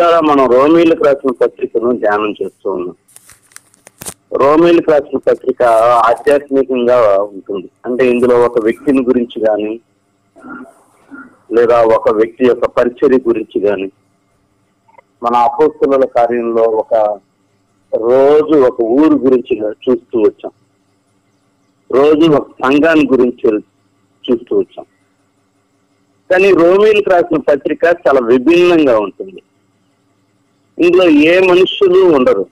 ప్రియులారా మనం రోమిలకు రాసిన పత్రికను ధ్యానం చేస్తూ ఉన్నాం రోమిలకు రాసిన పత్రిక ఆధ్యాత్మికంగా ఉంటుంది అంటే ఇందులో ఒక వ్యక్తిని గురించి కానీ లేదా ఒక వ్యక్తి యొక్క పరిచర్య గురించి కానీ మన అపోస్తుల కార్యంలో ఒక రోజు ఒక ఊరు గురించి చూస్తూ వచ్చాం రోజు ఒక సంఘాన్ని గురించి చూస్తూ వచ్చాం కానీ రోమిలకు రాసిన పత్రిక చాలా విభిన్నంగా ఉంటుంది ఇందులో ఏ మనుషులు ఉండరు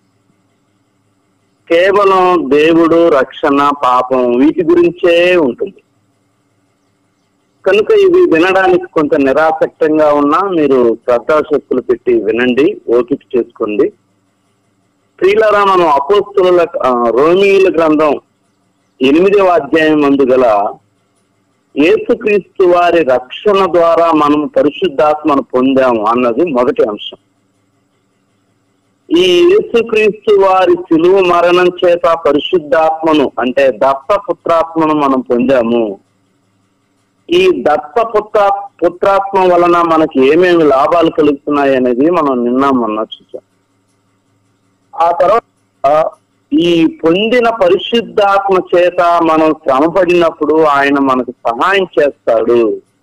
కేవలం దేవుడు రక్షణ పాపం వీటి గురించే ఉంటుంది కనుక ఇది వినడానికి కొంత నిరాసక్తంగా ఉన్నా మీరు శ్రద్ధాశక్తులు పెట్టి వినండి ఓపిక చేసుకోండి ప్రియులరా మనం అపోస్తుల రోమిల గ్రంథం ఎనిమిదవ అధ్యాయం మందు గల యేసుక్రీస్తు వారి రక్షణ ద్వారా మనం పరిశుద్ధాత్మను పొందాము అన్నది మొదటి అంశం ఈ యేసుక్రీస్తు వారి సిలువ మరణం చేత పరిశుద్ధాత్మను అంటే దత్తపుత్రాత్మను మనం పొందాము ఈ దత్త పుత్ర పుత్రాత్మ వలన మనకి ఏమేమి లాభాలు కలుగుతున్నాయి అనేది మనం నిన్న మొన్న చూసాం ఆ తర్వాత ఈ పొందిన పరిశుద్ధాత్మ చేత మనం శ్రమపడినప్పుడు ఆయన మనకు సహాయం చేస్తాడు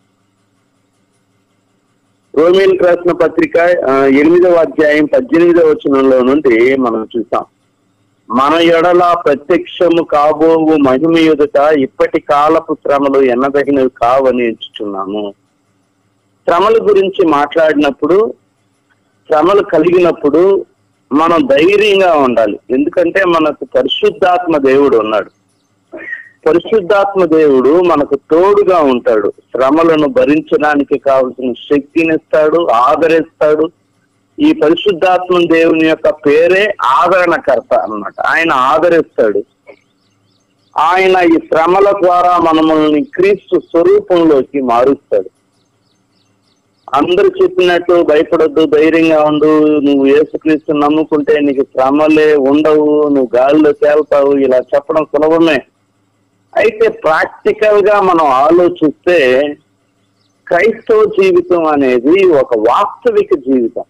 రోమిల్కి రాసిన పత్రిక ఆ, ఎనిమిదవ అధ్యాయం పద్దెనిమిదవ వచనంలో నుండి మనం చూసాం మన ఎడల ప్రత్యక్షము కాబోవు మహిమ ఎదుట ఇప్పటి కాలపు శ్రమలు ఎన్నదగినవి కావని ఎంచుచున్నాము శ్రమల గురించి మాట్లాడినప్పుడు శ్రమలు కలిగినప్పుడు మనం ధైర్యంగా ఉండాలి ఎందుకంటే మనకు పరిశుద్ధాత్మ దేవుడు ఉన్నాడు పరిశుద్ధాత్మ దేవుడు మనకు తోడుగా ఉంటాడు శ్రమలను భరించడానికి కావలసిన శక్తిని ఇస్తాడు ఆదరిస్తాడు ఈ పరిశుద్ధాత్మ దేవుని యొక్క పేరే ఆదరణకర్త అన్నమాట ఆయన ఆదరిస్తాడు ఆయన ఈ శ్రమల ద్వారా మనల్ని క్రీస్తు స్వరూపంలోకి మారుస్తాడు అందరూ చెప్పినట్టు భయపడొద్దు ధైర్యంగా ఉండు నువ్వు యేసుక్రీస్తు నమ్ముకుంటే నీకు శ్రమలే ఉండవు నువ్వు గాలిలో తేలుతావు ఇలా చెప్పడం సులభమే అయితే ప్రాక్టికల్ గా మనం ఆలోచిస్తే క్రైస్తవ జీవితం అనేది ఒక వాస్తవిక జీవితం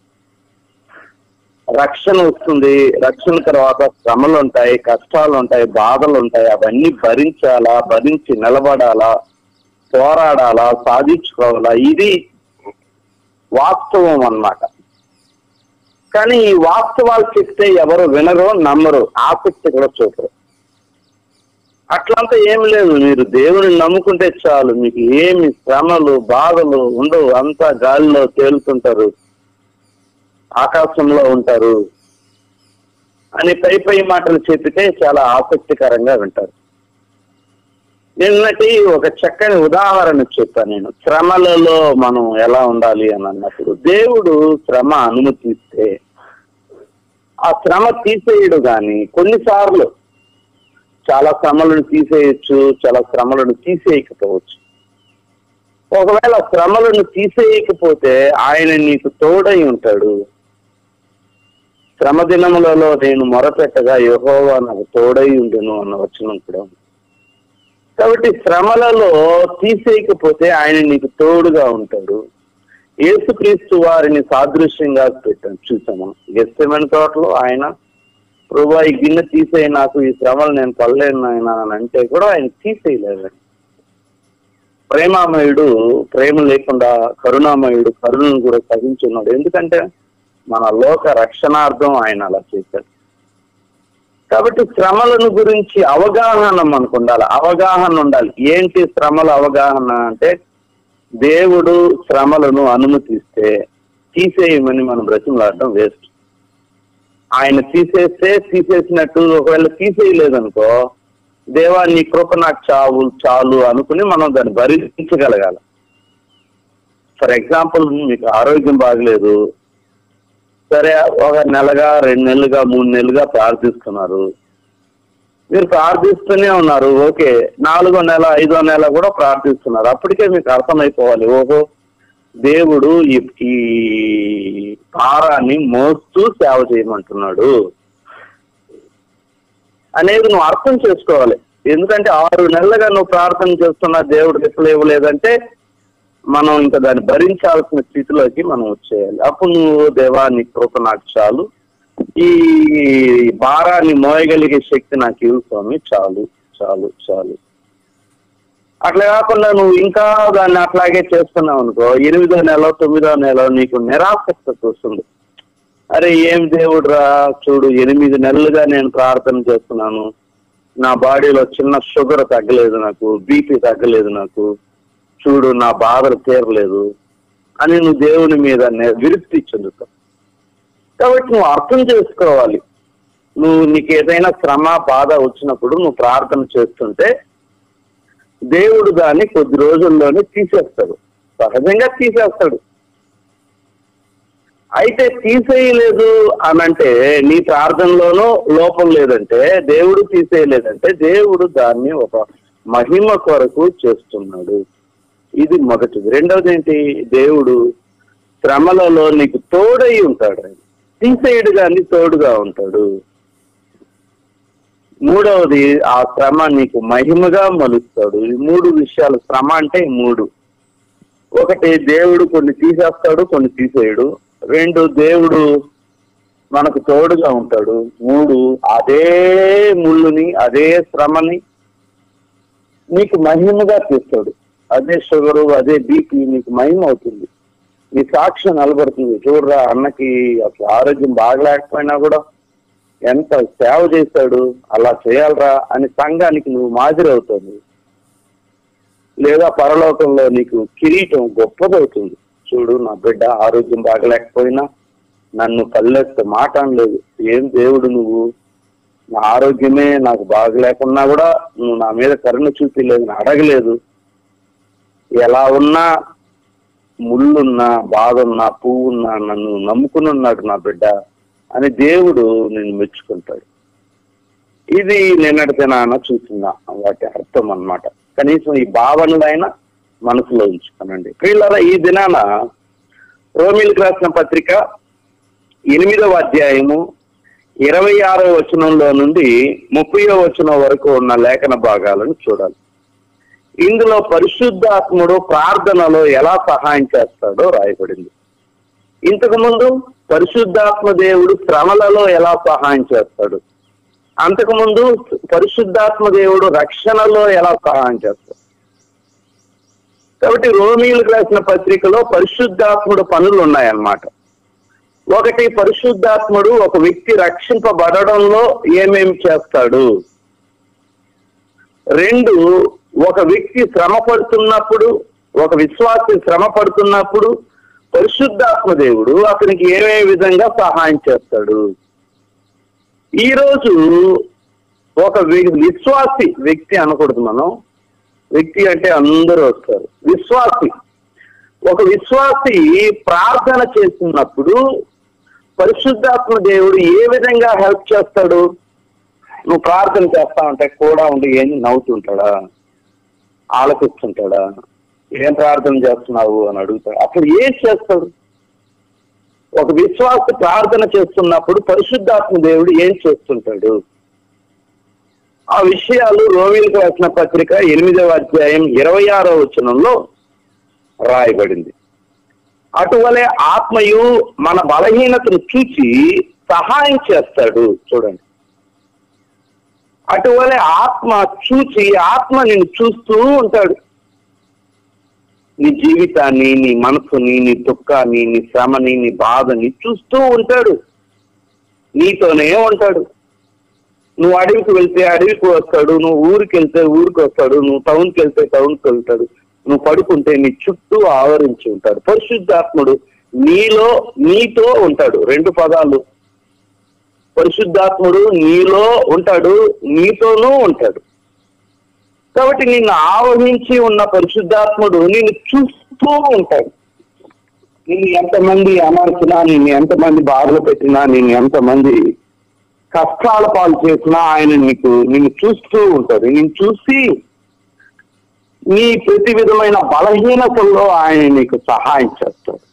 రక్షణ వస్తుంది రక్షణ తర్వాత శ్రమలు ఉంటాయి కష్టాలు ఉంటాయి బాధలు ఉంటాయి అవన్నీ భరించాలా భరించి నిలబడాలా పోరాడాలా సాధించుకోవాలా ఇది వాస్తవం అన్నమాట కానీ ఈ వాస్తవాలు చెప్తే ఎవరు వినరు నమ్మరు ఆసక్తి కూడా చూపరు అట్లంతా ఏమి లేదు మీరు దేవుని నమ్ముకుంటే చాలు మీకు ఏమి శ్రమలు బాధలు ఉండవు అంతా గాలిలో తేలుతుంటారు ఆకాశంలో ఉంటారు అని పై పై మాటలు చెప్పితే చాలా ఆసక్తికరంగా వింటారు నిన్నటి ఒక చక్కని ఉదాహరణ చెప్పాను నేను శ్రమలలో మనం ఎలా ఉండాలి అని అన్నప్పుడు దేవుడు శ్రమ అనుమతిస్తే ఆ శ్రమ తీసేయడు కానీ కొన్నిసార్లు చాలా శ్రమలను తీసేయచ్చు చాలా శ్రమలను తీసేయకపోవచ్చు ఒకవేళ శ్రమలను తీసేయకపోతే ఆయన నీకు తోడై ఉంటాడు శ్రమ దినములలో నేను మొరపెట్టగా యెహోవా నాకు తోడై ఉండెను అన్న వచనం కూడా ఉంది. కాబట్టి శ్రమలలో తీసేయకపోతే ఆయన నీకు తోడుగా ఉంటాడు యేసుక్రీస్తు వారిని సాదృశ్యంగా పెట్టాం చూసాము గెస్తమైన తోటలో ఆయన ప్రభా ఈ గిన్నె తీసేయి నాకు ఈ శ్రమలు నేను పడలేను ఆయన అని అంటే కూడా ఆయన తీసేయలేదు ప్రేమామయుడు ప్రేమ లేకుండా కరుణామయుడు కరుణను కూడా సహించున్నాడు ఎందుకంటే మన లోక రక్షణార్థం ఆయన అలా చేశాడు కాబట్టి శ్రమలను గురించి అవగాహన మనకు ఉండాలి అవగాహన ఉండాలి ఏంటి శ్రమల అవగాహన అంటే దేవుడు శ్రమలను అనుమతిస్తే తీసేయమని మనం బ్రతిమలాడడం వేస్ట్ ఆయన తీసేస్తే తీసేసినట్టు ఒకవేళ తీసేయలేదనుకో దేవా నీ కృప నాకు చావు చాలు అనుకుని మనం దాన్ని భరించగలగాలి ఫర్ ఎగ్జాంపుల్ మీకు ఆరోగ్యం బాగలేదు సరే ఒక నెలగా రెండు నెలలుగా మూడు నెలలుగా ప్రార్థిస్తున్నారు మీరు ప్రార్థిస్తూనే ఉన్నారు ఓకే నాలుగో నెల ఐదో నెల కూడా ప్రార్థిస్తున్నారు అప్పటికే మీకు అర్థమైపోవాలి ఓహో దేవుడు ఈ ఈ భారాన్ని మోస్తూ సేవ చేయమంటున్నాడు అనేది నువ్వు అర్థం చేసుకోవాలి ఎందుకంటే ఆరు నెలలుగా నువ్వు ప్రార్థన చేస్తున్నా దేవుడు రిప్లై ఇవ్వలేదంటే మనం ఇంకా దాన్ని భరించాల్సిన స్థితిలోకి మనం వచ్చేయాలి అప్పుడు నువ్వు దేవా నీ కృప నాకు చాలు ఈ భారాన్ని మోయగలిగే శక్తి నాకు ఇవ్వు స్వామి చాలు చాలు చాలు అట్లా కాకుండా నువ్వు ఇంకా దాన్ని అట్లాగే చేస్తున్నావు అనుకో ఎనిమిదో నెల తొమ్మిదో నెల నీకు నిరాసక్తత వస్తుంది అరే ఏం దేవుడు రా చూడు ఎనిమిది నెలలుగా నేను ప్రార్థన చేస్తున్నాను నా బాడీలో చిన్న షుగర్ తగ్గలేదు నాకు బీపీ తగ్గలేదు నాకు చూడు నా బాధలు తీరలేదు అని నువ్వు దేవుని మీద నే- విరక్తి చెందుతావు కాబట్టి నువ్వు అర్థం చేసుకోవాలి నువ్వు నీకు ఏదైనా శ్రమ బాధ వచ్చినప్పుడు నువ్వు ప్రార్థన చేస్తుంటే దేవుడు దాన్ని కొద్ది రోజుల్లోనే తీసేస్తాడు సహజంగా తీసేస్తాడు అయితే తీసేయలేదు అనంటే నీ ప్రార్థనలోనూ లోపం లేదంటే దేవుడు తీసేయలేదంటే దేవుడు దాన్ని ఒక మహిమ కొరకు చేస్తున్నాడు ఇది మొదటిది రెండవది ఏంటి దేవుడు శ్రమలలో నీకు తోడై ఉంటాడు ఆయన తీసేయడు కానీ తోడుగా ఉంటాడు మూడవది ఆ శ్రమ నీకు మహిమగా మలుస్తాడు ఈ మూడు విషయాలు శ్రమ అంటే ఈ మూడు ఒకటి దేవుడు కొన్ని తీసేస్తాడు కొన్ని తీసేయడు రెండు దేవుడు మనకు తోడుగా ఉంటాడు మూడు అదే ముళ్ళుని అదే శ్రమని నీకు మహిమగా తీస్తాడు అదే షుగరు అదే బీపీ నీకు మహిమ అవుతుంది నీ సాక్ష్యం నిలబడుతుంది చూడరా అన్నకి అసలు ఆరోగ్యం బాగలేకపోయినా కూడా ఎంత సేవ చేశాడు అలా చేయాలరా అని సంఘానికి నువ్వు మాదిరి అవుతుంది లేదా పరలోకంలో నీకు కిరీటం గొప్పదవుతుంది చూడు నా బిడ్డ ఆరోగ్యం బాగలేకపోయినా నన్ను కళ్ళెత్తే మాట అనలేదు ఏం దేవుడు నువ్వు నా ఆరోగ్యమే నాకు బాగలేకున్నా కూడా నువ్వు నా మీద కరుణ చూపించలేదు అని అడగలేదు ఎలా ఉన్నా ముళ్ళున్నా బాధున్నా పువ్వున్నా నన్ను నమ్ముకుని ఉన్నాడు నా బిడ్డ అని దేవుడు నేను మెచ్చుకుంటాడు ఇది నిన్నటి నాన్న చూసిన వాటి అర్థం అన్నమాట కనీసం ఈ భావనలైనా మనసులో ఉంచుకోనండి వీళ్ళరా ఈ దినాన రోమిల్కి రాసిన పత్రిక ఎనిమిదవ అధ్యాయము ఇరవై ఆరో వచనంలో నుండి ముప్పయో వచనం వరకు ఉన్న లేఖన భాగాలను చూడాలి ఇందులో పరిశుద్ధాత్ముడు ప్రార్థనలో ఎలా సహాయం చేస్తాడో రాయబడింది ఇంతకు ముందు పరిశుద్ధాత్మ దేవుడు శ్రమలలో ఎలా సహాయం చేస్తాడు అంతకుముందు పరిశుద్ధాత్మ దేవుడు రక్షణలో ఎలా సహాయం చేస్తాడు కాబట్టి రోమీలకు రాసిన పత్రికలో పరిశుద్ధాత్ముడు పనులు ఉన్నాయన్నమాట ఒకటి పరిశుద్ధాత్ముడు ఒక వ్యక్తి రక్షింపబడడంలో ఏమేమి చేస్తాడు రెండు ఒక వ్యక్తి శ్రమ పడుతున్నప్పుడు ఒక విశ్వాసి శ్రమ పడుతున్నప్పుడు పరిశుద్ధాత్మ దేవుడు అతనికి ఏమే విధంగా సహాయం చేస్తాడు ఈ రోజు ఒక వి- విశ్వాసి వ్యక్తి అనకూడదు మనం వ్యక్తి అంటే అందరూ వస్తారు విశ్వాసి ఒక విశ్వాసి ప్రార్థన చేస్తున్నప్పుడు పరిశుద్ధాత్మ దేవుడు ఏ విధంగా హెల్ప్ చేస్తాడు నువ్వు ప్రార్థన చేస్తా ఉంటే కూడా ఉండి ఏం నవ్వుతుంటాడా ఆలకిస్తుంటాడా ఏం ప్రార్థన చేస్తున్నావు అని అడుగుతాడు అప్పుడు ఏం చేస్తాడు ఒక విశ్వాస ప్రార్థన చేస్తున్నప్పుడు పరిశుద్ధాత్మ దేవుడు ఏం చేస్తుంటాడు ఆ విషయాలు రోమిలకు రాసిన పత్రిక ఎనిమిదవ అధ్యాయం ఇరవై ఆరో వచనంలో రాయబడింది అటువలే ఆత్మయు మన బలహీనతను చూచి సహాయం చేస్తాడు చూడండి అటువలే ఆత్మ చూచి ఆత్మ నిన్ను చూస్తూ ఉంటాడు నీ జీవితాన్ని నీ మనసుని నీ దుఃఖాన్ని నీ శ్రమని నీ బాధని చూస్తూ ఉంటాడు నీతోనే ఉంటాడు నువ్వు అడవికి వెళ్తే అడవికి వస్తాడు నువ్వు ఊరికి వెళ్తే ఊరికి వస్తాడు నువ్వు టౌన్కి వెళ్తే టౌన్కి వెళ్తాడు నువ్వు పడుకుంటే నీ చుట్టూ ఆవరించి ఉంటాడు పరిశుద్ధాత్ముడు నీలో నీతో ఉంటాడు రెండు పదాలు పరిశుద్ధాత్ముడు నీలో ఉంటాడు నీతోనూ ఉంటాడు కాబట్టి నిన్ను ఆవహించి ఉన్న పరిశుద్ధాత్ముడు నిన్ను చూస్తూ ఉంటాడు నిన్ను ఎంతమంది అమర్చినా నిన్ను ఎంతమంది బాధలు పెట్టినా నిన్ను ఎంతమంది కష్టాల పాలు చేసినా ఆయన నీకు నిన్ను చూస్తూ ఉంటాడు నిన్ను చూసి నీ ప్రతి విధమైన బలహీనతల్లో ఆయన నీకు సహాయం చేస్తాడు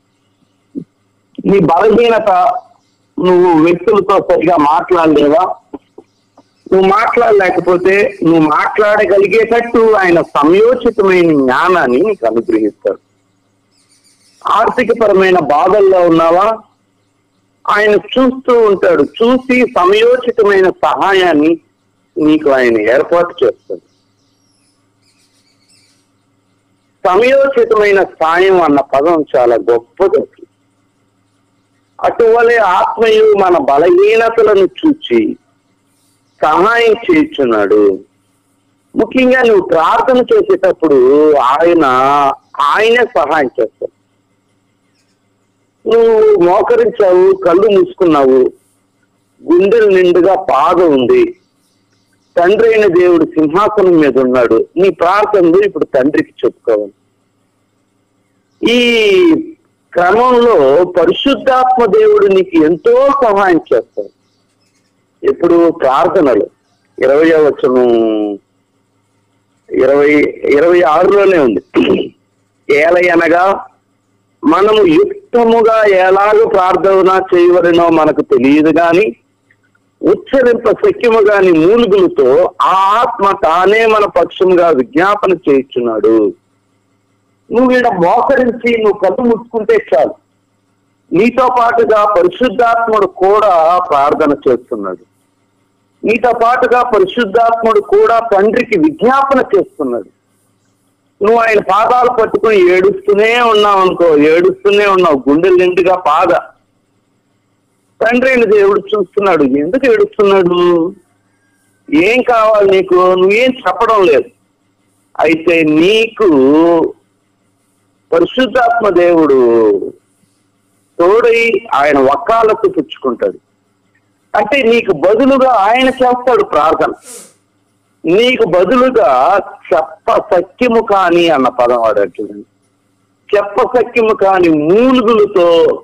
నీ బలహీనత నువ్వు వ్యక్తులతో సరిగా మాట్లాడలేవా నువ్వు మాట్లాడలేకపోతే నువ్వు మాట్లాడగలిగేటట్టు ఆయన సంయోచితమైన జ్ఞానాన్ని నీకు అనుగ్రహిస్తాడు ఆర్థికపరమైన బాధల్లో ఉన్నావా ఆయన చూస్తూ ఉంటాడు చూసి సమయోచితమైన సహాయాన్ని నీకు ఆయన ఏర్పాటు చేస్తాడు సమయోచితమైన సాయం అన్న పదం చాలా గొప్పది అటువలే ఆత్మయు మన బలహీనతలను చూచి సహాయం చేయుచున్నాడు ముఖ్యంగా నువ్వు ప్రార్థన చేసేటప్పుడు ఆయన ఆయనే సహాయం చేస్తాడు నువ్వు మోకరించావు కళ్ళు మూసుకున్నావు గుండెల నిండుగా బాధ ఉంది తండ్రి అయిన దేవుడు సింహాసనం మీద ఉన్నాడు నీ ప్రార్థనలు ఇప్పుడు తండ్రికి చెప్పుకోవాలి ఈ క్రమంలో పరిశుద్ధాత్మ దేవుడు నీకు ఎంతో సహాయం చేస్తాడు ఇప్పుడు ప్రార్థనలు ఇరవై వచ్చను ఇరవై ఇరవై ఆరులోనే ఉంది ఏలయనగా మనము యుక్తముగా ఎలాగ ప్రార్థన చేయవలనో మనకు తెలియదు గాని ఉచ్చరింప శక్యము గాని మూలుగులతో ఆ ఆత్మ తానే మన పక్షముగా విజ్ఞాపన చేయించున్నాడు నువ్వు ఈడ మోకరించి నువ్వు కళ్ళు ముట్టుకుంటే చాలు నీతో పాటుగా పరిశుద్ధాత్ముడు కూడా ప్రార్థన చేస్తున్నాడు నీతో పాటుగా పరిశుద్ధాత్ముడు కూడా తండ్రికి విజ్ఞాపన చేస్తున్నాడు నువ్వు ఆయన పాదాలు పట్టుకుని ఏడుస్తూనే ఉన్నావు అనుకో ఏడుస్తూనే ఉన్నావు గుండెలు నిండుగా బాధ తండ్రి అయిన దేవుడు చూస్తున్నాడు ఎందుకు ఏడుస్తున్నాడు ఏం కావాలి నీకు నువ్వేం చెప్పడం లేదు అయితే నీకు పరిశుద్ధాత్మ దేవుడు తోడై ఆయన వక్కాలకు పుచ్చుకుంటాడు అంటే నీకు బదులుగా ఆయన చేస్తాడు ప్రార్థన నీకు బదులుగా చెప్ప సత్యము కాని అన్న పదం వాడాడు చూడండి చెప్ప సత్యము కాని మూలుగులతో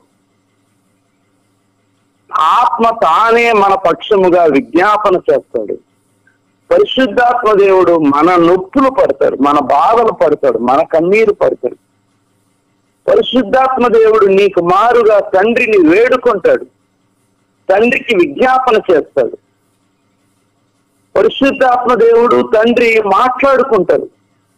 ఆత్మ తానే మన పక్షముగా విజ్ఞాపన చేస్తాడు పరిశుద్ధాత్మ దేవుడు మన నొప్పులు పడతాడు మన బాధలు పడతాడు మన కన్నీరు పడతాడు పరిశుద్ధాత్మ దేవుడు నీకు మారుగా తండ్రిని వేడుకుంటాడు తండ్రికి విజ్ఞాపన చేస్తాడు పరిశుద్ధాత్మ దేవుడు తండ్రి మాట్లాడుకుంటారు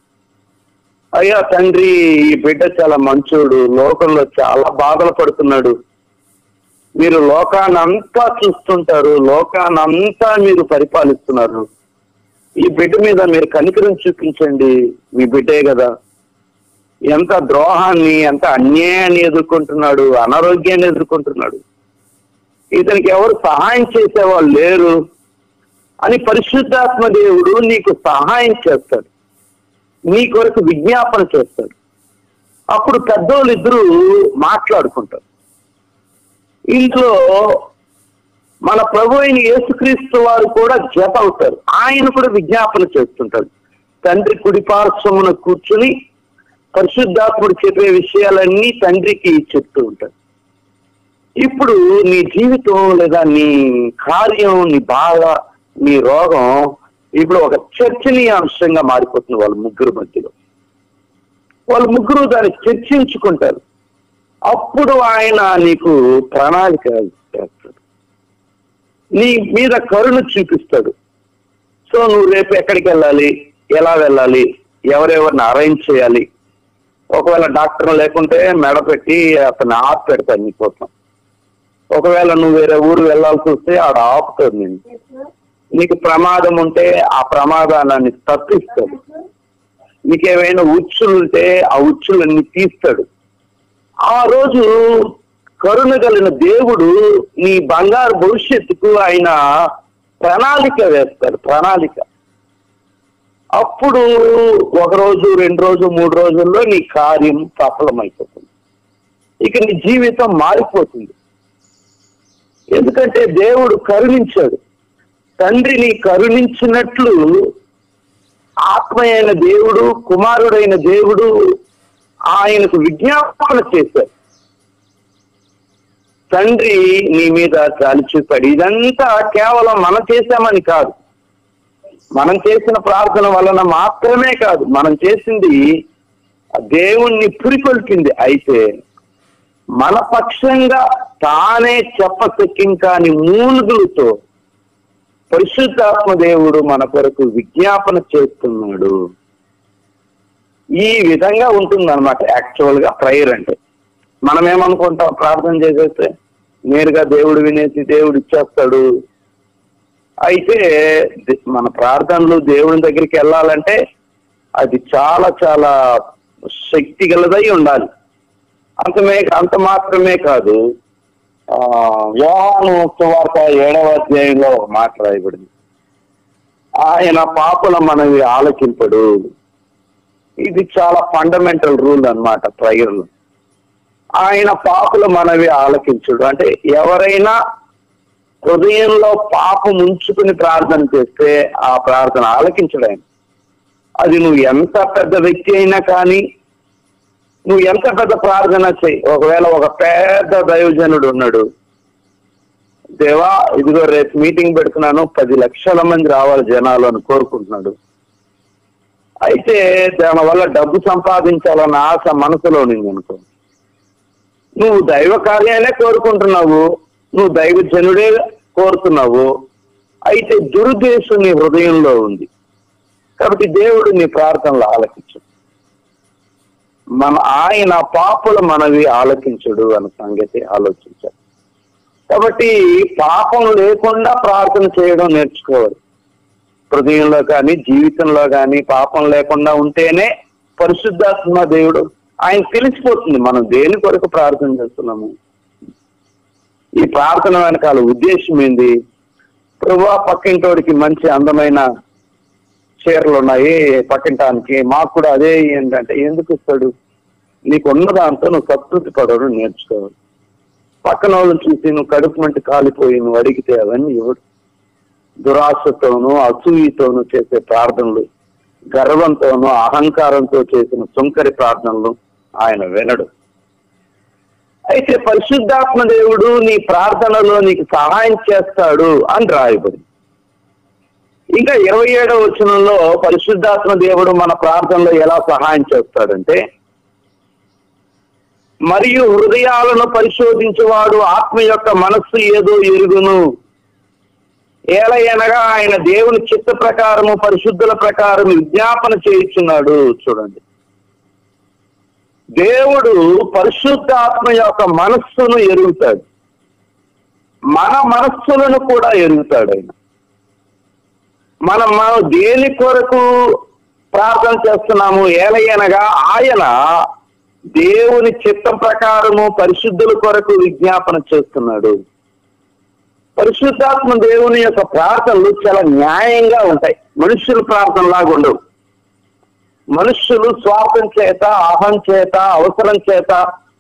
అయ్యా తండ్రి ఈ బిడ్డ చాలా మంచోడు లోకంలో చాలా బాధలు పడుతున్నాడు మీరు లోకానంతా చూస్తుంటారు లోకానంతా మీరు పరిపాలిస్తున్నారు ఈ బిడ్డ మీద మీరు కనికరం చూపించండి మీ బిడ్డే కదా ఎంత ద్రోహాన్ని ఎంత అన్యాయాన్ని ఎదుర్కొంటున్నాడు అనారోగ్యాన్ని ఎదుర్కొంటున్నాడు ఇతనికి ఎవరు సహాయం చేసేవాళ్ళు లేరు అని పరిశుద్ధాత్మ దేవుడు నీకు సహాయం చేస్తాడు నీ కొరకు విజ్ఞాపన చేస్తాడు అప్పుడు పెద్దోళ్ళు ఇద్దరు మాట్లాడుకుంటారు ఇంట్లో మన ప్రభు అయిన యేసుక్రీస్తు వారు కూడా జత అవుతారు ఆయన కూడా విజ్ఞాపన చేస్తుంటాడు తండ్రి కుడి పార్శ్వమున కూర్చుని పరిశుద్ధాత్ముడు చెప్పే విషయాలన్నీ తండ్రికి చెప్తూ ఉంటాడు ఇప్పుడు నీ జీవితం లేదా నీ కార్యం నీ బాధ నీ రోగం ఇప్పుడు ఒక చర్చనీయాంశంగా మారిపోతుంది వాళ్ళ ముగ్గురు మధ్యలో వాళ్ళు ముగ్గురు దాన్ని చర్చించుకుంటారు అప్పుడు ఆయన నీకు ప్రణాళిక చేస్తాడు నీ మీద కరుణ చూపిస్తాడు సో నువ్వు రేపు ఎక్కడికి వెళ్ళాలి ఎలా వెళ్ళాలి ఎవరెవరిని అరేంజ్ చేయాలి ఒకవేళ డాక్టర్ లేకుంటే మెడ పెట్టి అతన్ని ఆపు పెడతాడు నీకోసం ఒకవేళ నువ్వు వేరే ఊరు వెళ్ళాల్సి వస్తే ఆడ ఆపుతాడు నేను నీకు ప్రమాదం ఉంటే ఆ ప్రమాదాన్ని తప్పిస్తాడు నీకేమైనా ఉచ్చులు ఉంటే ఆ ఉచ్చులన్నీ తీస్తాడు ఆ రోజు కరుణ కలిగిన దేవుడు నీ బంగారు భవిష్యత్తుకు ఆయన ప్రణాళిక వేస్తాడు ప్రణాళిక అప్పుడు ఒక రోజు రెండు రోజు మూడు రోజుల్లో నీ కార్యం సఫలమైపోతుంది ఇక నీ జీవితం మారిపోతుంది ఎందుకంటే దేవుడు కరుణించాడు తండ్రిని కరుణించినట్లు ఆత్మ అయిన దేవుడు కుమారుడైన దేవుడు ఆయనకు విజ్ఞాపన చేశారు తండ్రి నీ మీద జాలి చూపాడు ఇదంతా కేవలం మనం చేశామని కాదు మనం చేసిన ప్రార్థన వలన మాత్రమే కాదు మనం చేసింది దేవుణ్ణి పురికొల్పింది అయితే మన పక్షంగా తానే చెప్పసక్యం కాని మూలుగులతో పరిశుద్ధాత్మ దేవుడు మన కొరకు విజ్ఞాపన చేస్తున్నాడు ఈ విధంగా ఉంటుంది అనమాట యాక్చువల్ గా ప్రైర్ అంటే మనం ఏమనుకుంటాం ప్రార్థన చేసేస్తే నేరుగా దేవుడు వినేసి దేవుడు ఇచ్చేస్తాడు అయితే ది- మన ప్రార్థనలు దేవుని దగ్గరికి వెళ్ళాలంటే అది చాలా చాలా శక్తి గలదై ఉండాలి అంతమే అంత మాత్రమే కాదు ఆ యోహాను వార్త ఏడవ అధ్యాయంలో ఒక మాట రాయబడింది ఆయన పాపుల మనవి ఆలకింపడు ఇది చాలా ఫండమెంటల్ రూల్ అన్నమాట ప్రైయర్లు ఆయన పాపుల మనవి ఆలకించుడు అంటే ఎవరైనా హృదయంలో పాపం ఉంచుకుని ప్రార్థన చేస్తే ఆ ప్రార్థన ఆలకించడు ఆయన అది నువ్వు ఎంత పెద్ద వ్యక్తి అయినా కానీ నువ్వు ఎంత పెద్ద ప్రార్థన చేయి ఒకవేళ ఒక పెద్ద దైవజనుడు ఉన్నాడు దేవా ఇదిగో రేపు మీటింగ్ పెడుతున్నాను పది లక్షల మంది రావాలి జనాలు అని కోరుకుంటున్నాడు అయితే దానివల్ల డబ్బు సంపాదించాలన్న ఆశ మనసులో ఉంది అనుకో నువ్వు దైవ కార్యాలే కోరుకుంటున్నావు నువ్వు దైవజనుడే కోరుతున్నావు అయితే దురుద్దేశం నీ హృదయంలో ఉంది కాబట్టి దేవుడు నీ ప్రార్థనలు ఆలకించు మన ఆయన పాపుల మనవి ఆలకించుడు అన్న సంగతి ఆలోచించారు కాబట్టి పాపం లేకుండా ప్రార్థన చేయడం నేర్చుకోవాలి హృదయంలో కానీ జీవితంలో కానీ పాపం లేకుండా ఉంటేనే పరిశుద్ధాత్మ దేవుడు ఆయన తెలిసిపోతుంది మనం దేని కొరకు ప్రార్థన చేస్తున్నాము ఈ ప్రార్థన వెనకాల ఉద్దేశం ఏంది ప్రభా పక్కింటోడికి మంచి అందమైన చీరలు ఉన్నాయి పక్కింటానికి మాకు కూడా అదే ఏంటంటే ఎందుకు ఇస్తాడు నీకు ఉన్న దాంతో నువ్వు సంతృప్తి పడడం నేర్చుకోవాలి పక్కన వాళ్ళని చూసి నువ్వు కడుపు మంటి కాలిపోయి నువ్వు అడిగితే అవన్నీ ఇవ్వడు దురాశతోనూ అసూయతోనూ చేసే ప్రార్థనలు గర్వంతోనూ అహంకారంతో చేసిన సుంకరి ప్రార్థనలు ఆయన వినడు అయితే పరిశుద్ధాత్మ దేవుడు నీ ప్రార్థనలో నీకు సహాయం చేస్తాడు అని రాయబడి ఇంకా ఇరవై ఏడవ వచనంలో పరిశుద్ధాత్మ దేవుడు మన ప్రార్థనలో ఎలా సహాయం చేస్తాడంటే మరియు హృదయాలను పరిశోధించేవాడు ఆత్మ యొక్క మనస్సు ఏదో ఎరుగును ఏలయనగా ఆయన దేవుని చిత్త ప్రకారము పరిశుద్ధుల ప్రకారం విజ్ఞాపన చేయించున్నాడు చూడండి దేవుడు పరిశుద్ధ ఆత్మ యొక్క మనస్సును ఎరుగుతాడు మన మనస్సులను కూడా ఎరుగుతాడు ఆయన మనం మనం దేని కొరకు ప్రార్థన చేస్తున్నాము ఏలయనగా ఆయన దేవుని చిత్తం ప్రకారము పరిశుద్ధుల కొరకు విజ్ఞాపన చేస్తున్నాడు పరిశుద్ధాత్మ దేవుని యొక్క ప్రార్థనలు చాలా న్యాయంగా ఉంటాయి మనుషుల ప్రార్థనలాగా ఉండవు మనుషులు స్వార్థం చేత అహం చేత అవసరం చేత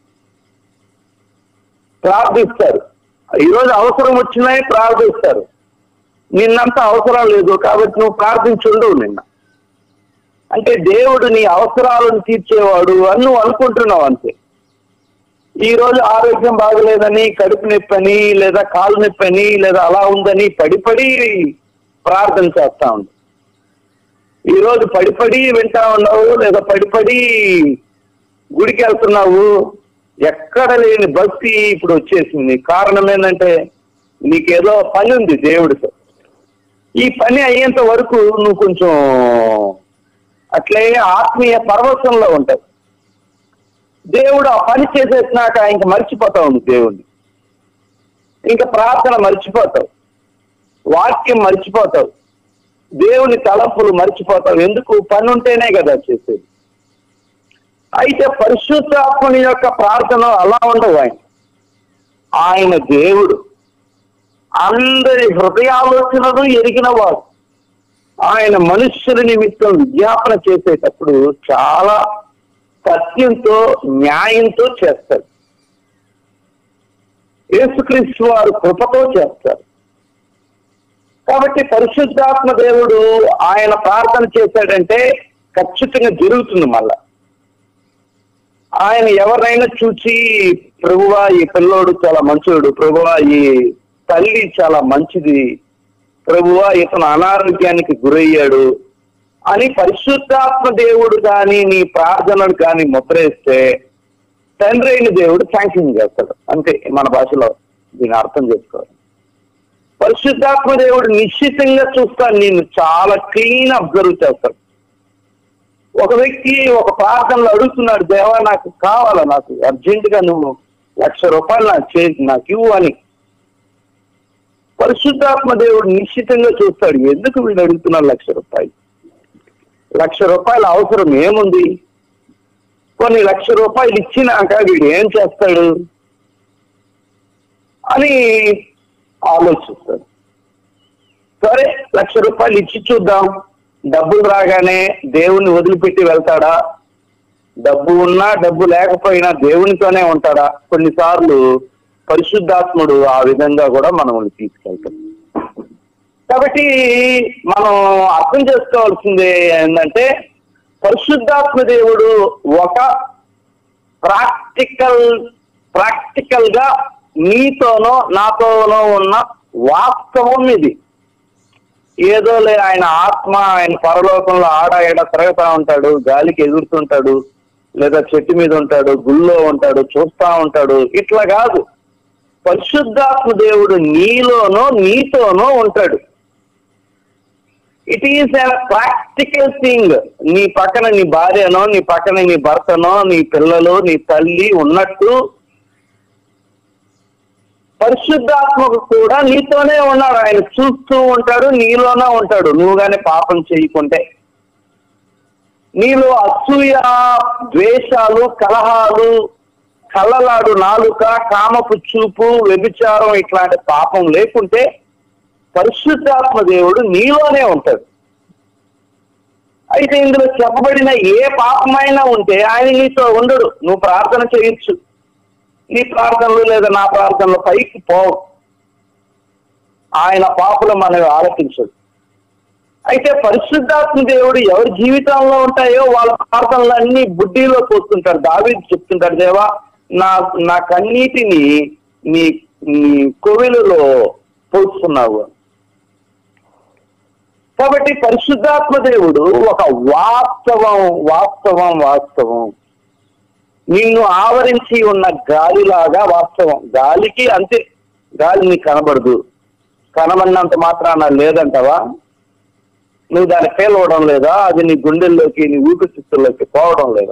ప్రార్థిస్తారు ఈరోజు అవసరం వచ్చినాయి ప్రార్థిస్తారు నిన్నంత అవసరం లేదు కాబట్టి నువ్వు ప్రార్థించుండవు నిన్న అంటే దేవుడు నీ అవసరాలను తీర్చేవాడు అని నువ్వు అనుకుంటున్నావు అంతే ఈ రోజు ఆరోగ్యం బాగలేదని కడుపు నొప్పి అని లేదా కాలు నొప్పి అని లేదా అలా ఉందని పడి పడి ప్రార్థన చేస్తా ఉంది ఈ రోజు పడి పడి వింటా ఉన్నావు లేదా పడి పడి గుడికి వెళ్తున్నావు ఎక్కడ లేని భక్తి ఇప్పుడు వచ్చేసింది కారణం ఏంటంటే నీకేదో పని ఉంది దేవుడితో ఈ పని అయ్యేంత వరకు నువ్వు కొంచెం అట్లే ఆత్మీయ పరవశంలో ఉంటావు దేవుడు ఆ పని చేసేసినాక ఇంక మర్చిపోతావు నువ్వు దేవుణ్ణి ఇంకా ప్రార్థన మర్చిపోతావు వాక్యం మర్చిపోతావు దేవుని తలంపులు మర్చిపోతావు ఎందుకు పని ఉంటేనే కదా చేసేది అయితే పరిశుద్ధాత్మని యొక్క ప్రార్థన అలా ఉండవు ఆయన ఆయన దేవుడు అందరి హృదయాలోచనలు ఎరిగినవాడు ఆయన మనుష్యుల నిమిత్తం విజ్ఞాపన చేసేటప్పుడు చాలా సత్యంతో న్యాయంతో చేస్తాడు యేసుక్రీస్తు వారు కృపతో చేస్తారు కాబట్టి పరిశుద్ధాత్మ దేవుడు ఆయన ప్రార్థన చేశాడంటే ఖచ్చితంగా జరుగుతుంది మళ్ళా ఆయన ఎవరినైనా చూసి ప్రభువా ఈ పిల్లోడు చాలా మంచోడు ప్రభువా ఈ తల్లి చాలా మంచిది ప్రభువా ఇతను అనారోగ్యానికి గురయ్యాడు అని పరిశుద్ధాత్మ దేవుడు కానీ నీ ప్రార్థనలు కానీ ముద్రేస్తే తండ్రి అయిన దేవుడు శాంక్షన్ చేస్తాడు అంతే మన భాషలో దీన్ని అర్థం చేసుకోవాలి పరిశుద్ధాత్మ దేవుడు నిశ్చితంగా చూస్తాడు నేను చాలా క్లీన్ అబ్జర్వ్ చేస్తాడు ఒక వ్యక్తి ఒక ప్రార్థనలో అడుగుతున్నాడు దేవా నాకు కావాలా నాకు అర్జెంట్ గా నువ్వు లక్ష రూపాయలు నాకు చే నాకు ఇవ్వు అని పరిశుద్ధాత్మ దేవుడు నిశ్చితంగా చూస్తాడు ఎందుకు వీడు అడుగుతున్నాడు లక్ష రూపాయలు లక్ష రూపాయల అవసరం ఏముంది కొన్ని లక్ష రూపాయలు ఇచ్చినాక వీడు ఏం చేస్తాడు అని ఆలోచిస్తాడు సరే లక్ష రూపాయలు ఇచ్చి చూద్దాం డబ్బులు రాగానే దేవుణ్ణి వదిలిపెట్టి వెళ్తాడా డబ్బు ఉన్నా డబ్బు లేకపోయినా దేవునితోనే ఉంటాడా కొన్నిసార్లు పరిశుద్ధాత్ముడు ఆ విధంగా కూడా మనల్ని తీసుకెళ్తాడు కాబట్టి మనం అర్థం చేసుకోవాల్సింది ఏంటంటే పరిశుద్ధాత్మ దేవుడు ఒక ప్రాక్టికల్ ప్రాక్టికల్ గా నీతోనో నాతోనో ఉన్న వాస్తవం ఇది ఏదో లే ఆయన ఆత్మ ఆయన పరలోకంలో ఆడ ఈడ తిరగతా ఉంటాడు గాలికి ఎగురుతుంటాడు లేదా చెట్టు మీద ఉంటాడు గుళ్ళో ఉంటాడు చూస్తా ఉంటాడు ఇట్లా కాదు పరిశుద్ధాత్మ దేవుడు నీలోనో నీతోనో ఉంటాడు it is a practical thing నీ పక్కన నీ భార్యనో నీ పక్కన నీ భర్తనో నీ పిల్లలు నీ తల్లి ఉన్నట్టు పరిశుద్ధాత్మకు కూడా నీతోనే ఉన్నాడు ఆయన చూస్తూ ఉంటాడు నీలోనే ఉంటాడు నువ్వు గాని పాపం చేయకుంటే నీలో అసూయ ద్వేషాలు కలహాలు కళ్ళలాడు నాలుక కామపు చూపు వ్యభిచారం ఇట్లాంటి పాపం లేకుంటే పరిశుద్ధాత్మ దేవుడు నీలోనే ఉంటాడు అయితే ఇందులో చెప్పబడిన ఏ పాపమైనా ఉంటే ఆయన నీతో ఉండడు నువ్వు ప్రార్థన చేయొచ్చు నీ ప్రార్థనలు లేదా నా ప్రార్థనలు పైకి పోవు ఆయన పాపలు మనకు ఆలకించడు అయితే పరిశుద్ధాత్మ దేవుడు ఎవరి జీవితంలో ఉంటాయో వాళ్ళ ప్రార్థనలు అన్ని బుడ్డిలో పోతుంటాడు దావి చెప్తుంటాడు దేవా నా నా కన్నీటిని నీ నీ కోవిలలో పోస్తున్నావు కాబట్టి పరిశుద్ధాత్మ దేవుడు ఒక వాస్తవం వాస్తవం వాస్తవం నిన్ను ఆవరించి ఉన్న గాలిలాగా వాస్తవం గాలికి అంతే గాలి నీకు కనబడదు కనబడినంత మాత్రాన లేదంటవా నువ్వు దాన్ని పేలవడం లేదా అది నీ గుండెల్లోకి నీ ఊపిరితిత్తుల్లోకి పోవడం లేదా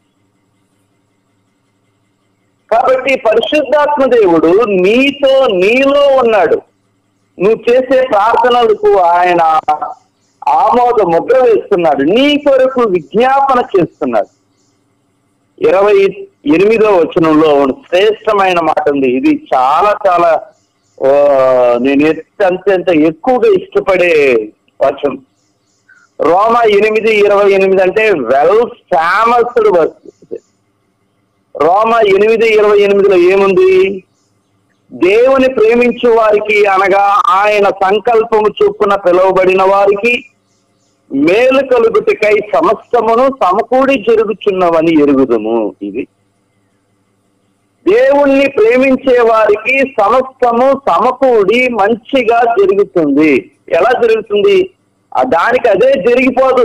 కాబట్టి పరిశుద్ధాత్మ దేవుడు నీతో నీలో ఉన్నాడు నువ్వు చేసే ప్రార్థనలకు ఆయన ఆమోద ముద్ర వేస్తున్నాడు నీ కొరకు విజ్ఞాపన చేస్తున్నాడు ఇరవై ఎనిమిదో వచనంలో శ్రేష్టమైన మాట ఉంది ఇది చాలా చాలా ఆ, నేను ఎంత అంత ఎక్కువగా ఇష్టపడే వచనం రోమా ఎనిమిది ఇరవై ఎనిమిది అంటే వెల్ ఫేమస్డ్ వర్క్ రోమా ఎనిమిది ఇరవై ఎనిమిదిలో ఏముంది దేవుని ప్రేమించు వారికి అనగా ఆయన సంకల్పము చొప్పున పిలువబడిన వారికి మేలు కలుగుటికై సమస్తమును సమకూడి జరుగుచున్నవని ఎరుగుదుము ఇది దేవుణ్ణి ప్రేమించే వారికి సమస్తము సమకూడి మంచిగా జరుగుతుంది ఎలా జరుగుతుంది ఆ దానికి అదే జరిగిపోదు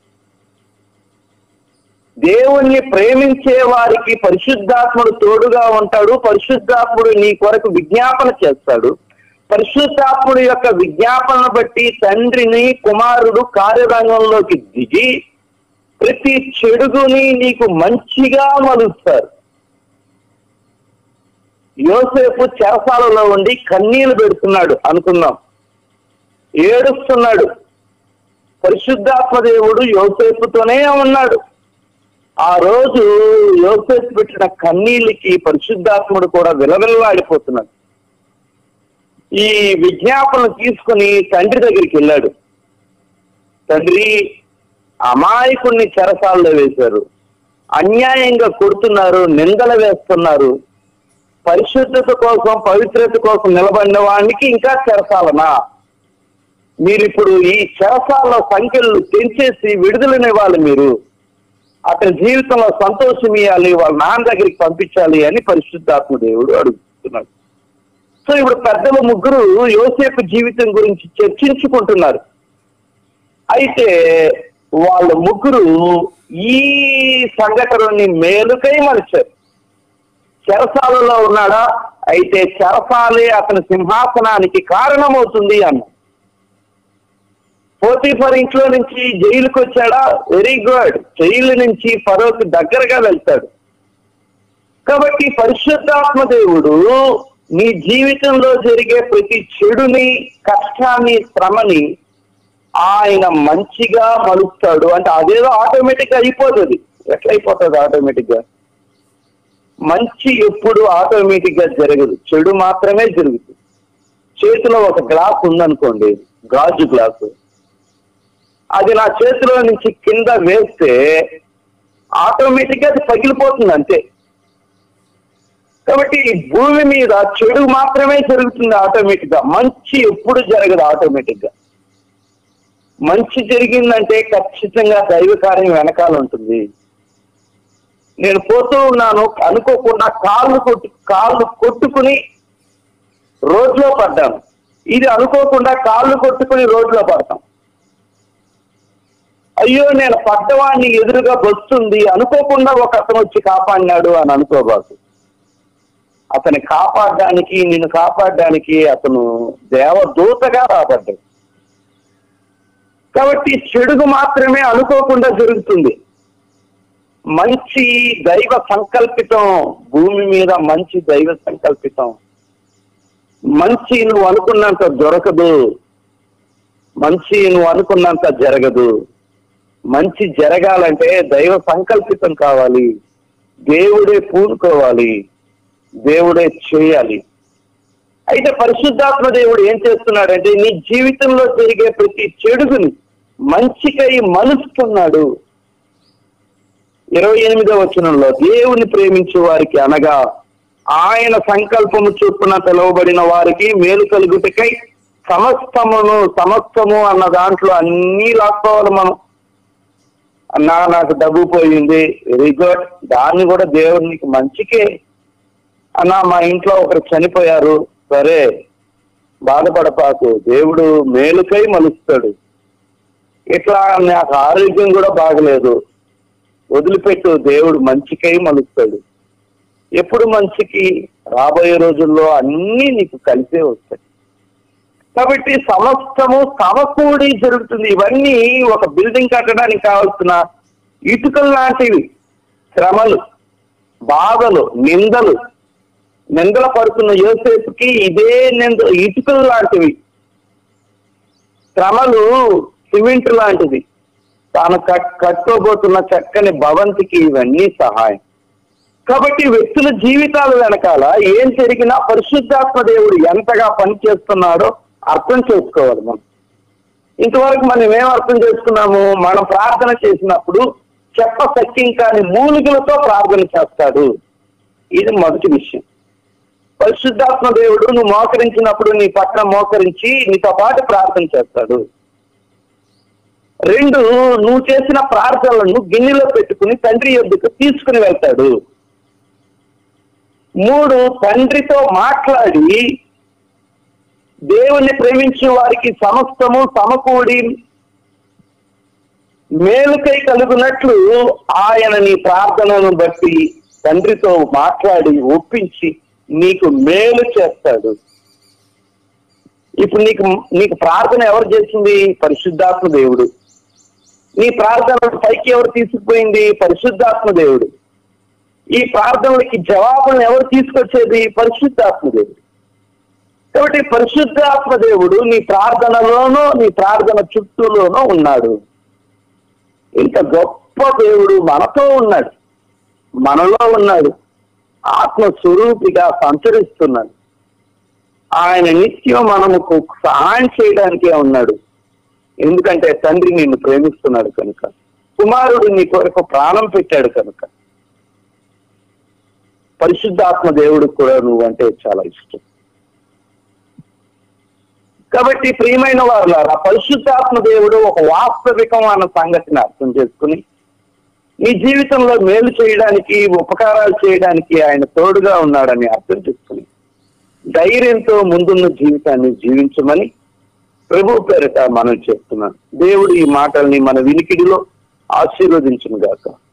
దేవుణ్ణి ప్రేమించే వారికి పరిశుద్ధాత్ముడు తోడుగా ఉంటాడు పరిశుద్ధాత్ముడు నీ కొరకు విజ్ఞాపన చేస్తాడు పరిశుద్ధాత్ముడు యొక్క విజ్ఞాపనను బట్టి తండ్రిని కుమారుడు కార్యరంగంలోకి దిగి ప్రతి చెడుగుని నీకు మంచిగా మలుస్తారు యోసేపు చెరసాలలో ఉండి కన్నీళ్లు పెడుతున్నాడు అనుకుందాం ఏడుస్తున్నాడు పరిశుద్ధాత్మ దేవుడు యోసేపుతోనే ఉన్నాడు ఆ రోజు యోసేపు పెట్టిన కన్నీళ్ళకి పరిశుద్ధాత్ముడు కూడా విలవిలలాడిపోతున్నాడు ఈ విజ్ఞాపన తీసుకుని తండ్రి దగ్గరికి వెళ్ళాడు తండ్రి అమాయకుణ్ణి చెరసాల్లో వేశారు అన్యాయంగా కొడుతున్నారు నిందలు వేస్తున్నారు పరిశుద్ధత కోసం పవిత్రత కోసం నిలబడిన వాడికి ఇంకా చెరసాలనా మీరు ఇప్పుడు ఈ చెరసాల సంఖ్యలు పెంచేసి విడుదలనివ్వాలి మీరు అతని జీవితంలో సంతోషం ఇవ్వాలి వాళ్ళ నాన్న దగ్గరికి పంపించాలి అని పరిశుద్ధాత్మ దేవుడు అడుగుతున్నాడు సో ఇప్పుడు పెద్దలు ముగ్గురు యోసేపు జీవితం గురించి చర్చించుకుంటున్నారు అయితే వాళ్ళ ముగ్గురు ఈ సంఘటనని మేలుకై మలిచారు చెరసాలలో ఉన్నాడా అయితే చెరసాలే అతని సింహాసనానికి కారణమవుతుంది అన్న పోతీఫర్ ఇంట్లో నుంచి జైలుకి వచ్చాడా వెరీ గుడ్ జైలు నుంచి ఫరోకి దగ్గరగా వెళ్తాడు కాబట్టి పరిశుద్ధాత్మ దేవుడు నీ జీవితంలో జరిగే ప్రతి చెడుని కష్టాన్ని శ్రమని ఆయన మంచిగా మలుపుతాడు అంటే అదేదో ఆటోమేటిక్ గా అయిపోతుంది ఎట్లా అయిపోతుంది ఆటోమేటిక్ గా మంచి ఎప్పుడు ఆటోమేటిక్ గా జరగదు చెడు మాత్రమే జరుగుతుంది చేతిలో ఒక గ్లాస్ ఉందనుకోండి గాజు గ్లాసు అది నా చేతిలో నుంచి కింద వేస్తే ఆటోమేటిక్ గా అది పగిలిపోతుంది అంతే కాబట్టి ఈ భూమి మీద చెడు మాత్రమే జరుగుతుంది ఆటోమేటిక్ గా మంచి ఎప్పుడు జరగదు ఆటోమేటిక్ గా మంచి జరిగిందంటే ఖచ్చితంగా దైవ కార్యం వెనకాల ఉంటుంది నేను పోతూ ఉన్నాను అనుకోకుండా కాళ్ళు కొట్టు కాళ్ళు కొట్టుకుని రోడ్లో పడ్డాను ఇది అనుకోకుండా కాళ్ళు కొట్టుకుని రోడ్లో పడతాం అయ్యో నేను పడ్డవాడిని ఎదురుగా వస్తుంది అనుకోకుండా ఒక అతను వచ్చి కాపాడినాడు అని అనుకోబాకు అతని కాపాడడానికి నిన్ను కాపాడడానికి అతను దేవదూతగా రాబడ్డాడు కాబట్టి చెడుగు మాత్రమే అనుకోకుండా జరుగుతుంది మంచి దైవ సంకల్పితం భూమి మీద మంచి దైవ సంకల్పితం మంచి నువ్వు అనుకున్నంత దొరకదు మంచి నువ్వు అనుకున్నంత జరగదు మంచి జరగాలంటే దైవ సంకల్పితం కావాలి దేవుడే పూనుకోవాలి దేవుడే చేయాలి అయితే పరిశుద్ధాత్మ దేవుడు ఏం చేస్తున్నాడంటే నీ జీవితంలో జరిగే ప్రతి చెడుగుని మంచికై మలుస్తున్నాడు ఇరవై ఎనిమిదో వచనంలో దేవుని ప్రేమించే వారికి అనగా ఆయన సంకల్పము చొప్పున పిలువబడిన వారికి మేలు కలుగుటకై సమస్తమును సమస్తము అన్న దాంట్లో అన్నీ లాక్కోవాలి మనం అన్నా నాకు డబ్బు పోయింది వెరీ గుడ్ దాన్ని కూడా దేవునికి మంచికే అన్నా మా ఇంట్లో ఒకరు చనిపోయారు సరే బాధపడపాకు దేవుడు మేలుకై మలుస్తాడు ఇట్లా నాకు ఆరోగ్యం కూడా బాగలేదు వదిలిపెట్టు దేవుడు మంచికై మలుస్తాడు ఎప్పుడు మంచికి రాబోయే రోజుల్లో అన్నీ నీకు కలిసే వస్తాయి కాబట్టి సమస్తము సమకూడి జరుగుతుంది ఇవన్నీ ఒక బిల్డింగ్ కట్టడానికి కావాల్సిన ఇటుకలు లాంటివి శ్రమలు బాధలు నిందలు నిందల పడుతున్న యోసేపుకి ఇదే నింద ఇటుకలు లాంటివి శ్రమలు సిమెంట్ లాంటిది తాను కట్ కట్టుకోబోతున్న చక్కని భవంతికి ఇవన్నీ సహాయం కాబట్టి వ్యక్తుల జీవితాల వెనకాల ఏం జరిగినా పరిశుద్ధాత్మ దేవుడు ఎంతగా పనిచేస్తున్నాడో అర్థం చేసుకోవాలి మనం ఇంతవరకు మనం ఏం అర్థం చేసుకున్నాము మనం ప్రార్థన చేసినప్పుడు చెప్ప సత్యం కాని మూలికలతో ప్రార్థన చేస్తాడు ఇది మొదటి విషయం పరిశుద్ధాత్మ దేవుడు నువ్వు మోకరించినప్పుడు నీ పక్కన మోకరించి నీతో పాటు ప్రార్థన చేస్తాడు రెండు నువ్వు చేసిన ప్రార్థనలను గిన్నెలో పెట్టుకుని తండ్రి యొద్దకు తీసుకుని వెళ్తాడు మూడు తండ్రితో మాట్లాడి దేవుణ్ణి ప్రేమించిన వారికి సమస్తము సమకూడి మేలుకై కలుగునట్లు ఆయన నీ ప్రార్థనను బట్టి తండ్రితో మాట్లాడి ఒప్పించి నీకు మేలు చేస్తాడు ఇప్పుడు నీకు నీకు ప్రార్థన ఎవరు చేసింది పరిశుద్ధాత్మ దేవుడు నీ ప్రార్థన పైకి ఎవరు తీసుకుపోయింది పరిశుద్ధాత్మ దేవుడు ఈ ప్రార్థనలకి జవాబులను ఎవరు తీసుకొచ్చేది పరిశుద్ధాత్మ దేవుడు కాబట్టి పరిశుద్ధాత్మ దేవుడు నీ ప్రార్థనలోనూ నీ ప్రార్థన చుట్టూలోనూ ఉన్నాడు ఇంత గొప్ప దేవుడు మనతో ఉన్నాడు మనలో ఉన్నాడు ఆత్మ స్వరూపిగా సంచరిస్తున్నాడు ఆయన నిత్యం మనముకు సహాయం చేయడానికే ఉన్నాడు ఎందుకంటే తండ్రి నిన్ను ప్రేమిస్తున్నాడు కనుక కుమారుడు నీ కొరకు ప్రాణం పెట్టాడు కనుక పరిశుద్ధాత్మ దేవుడు కూడా నువ్వు అంటే చాలా ఇష్టం కాబట్టి ప్రియమైన వారులారా పరిశుద్ధాత్మ దేవుడు ఒక వాస్తవికమైన సంగతిని అర్థం చేసుకుని నీ జీవితంలో మేలు చేయడానికి ఉపకారాలు చేయడానికి ఆయన తోడుగా ఉన్నాడని అర్థం చేసుకుని ధైర్యంతో ముందున్న జీవితాన్ని జీవించమని ప్రభు పేరిట మనం చేస్తున్నాం దేవుడు ఈ మాటల్ని మన వినికిడిలో ఆశీర్వదించును గాక